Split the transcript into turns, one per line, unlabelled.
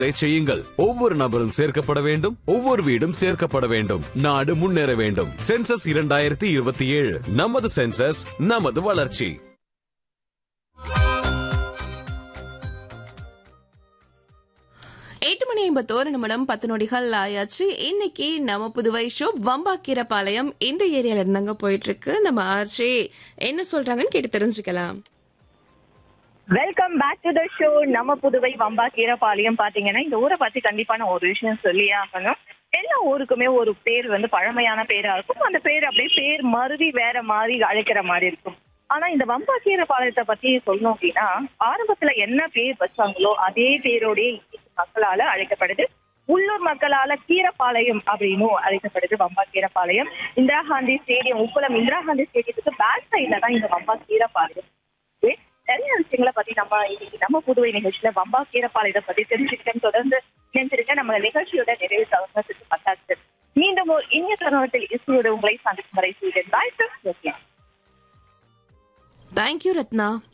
இதை செய்யுங்கள் ஒவ்வொரு நபரும் சேர்க்கப்பட வேண்டும் ஒவ்வொரு வீடும் சேர்க்கப்பட வேண்டும் நாடு முன்னேற வேண்டும் சென்சஸ் இரண்டாயிரத்தி இருபத்தி ஏழு நமது சென்சஸ் நமது வளர்ச்சி
எட்டு மணி ஐம்பத்தோரு நிமிடம் பத்து நொடிகள் ஆயாச்சு இன்னைக்கு நம்ம புதுவை ஷோ வம்பாக்கீரபாளையம் இந்த ஏரியால இருந்தாங்க போயிட்டு இருக்கு நம்ம ஆர்ஜே என்ன சொல்றாங்கன்னு கேட்டு தெரிஞ்சுக்கலாம்
welcome back to the show நம்ம புதுவை வம்பா கீரபாளையம் பாத்தீங்கன்னா இந்த ஊரை பத்தி கண்டிப்பான ஒரு விஷயம் சொல்லியே ஆகணும் எல்லா ஊருக்குமே ஒரு பேர் வந்து பழமையான பேரா இருக்கும் அந்த பேர் அப்படியே பேர் மருவி வேற மாதிரி அழைக்கிற மாதிரி இருக்கும் ஆனா இந்த வம்பா கீரபாளையத்தை பத்தி சொல்லணும் அப்படின்னா ஆரம்பத்துல என்ன பேர் வச்சாங்களோ அதே பேரோடய மக்களால அழைக்கப்படுது உள்ளூர் மக்களால கீரப்பாளையம் அப்படின்னும் அழைக்கப்படுது வம்பா கீரப்பாளையம் இந்திரா காந்தி ஸ்டேடியம் உப்பளம் இந்திரா காந்தி ஸ்டேடியத்துக்கு பேக் சைட்ல தான் இந்த வம்பா கீரப்பாளையம் இருக்கு. நிறைய விஷயங்களை பத்தி நம்ம இன்னைக்கு நம்ம புதுவை நிகழ்ச்சியில வம்பா கீரப்பாளையத்தை பத்தி தெரிஞ்சுக்கிட்டேன் தொடர்ந்து நினைச்சிருக்க நம்ம நிகழ்ச்சியோட நிறைவு தவறுக்கு பத்தாச்சு மீண்டும் ஒரு இனிய தருணத்தில் இசையோட உங்களை சந்திக்கும் வரை செய்தேன் பாய்
தேங்க்யூ ரத்னா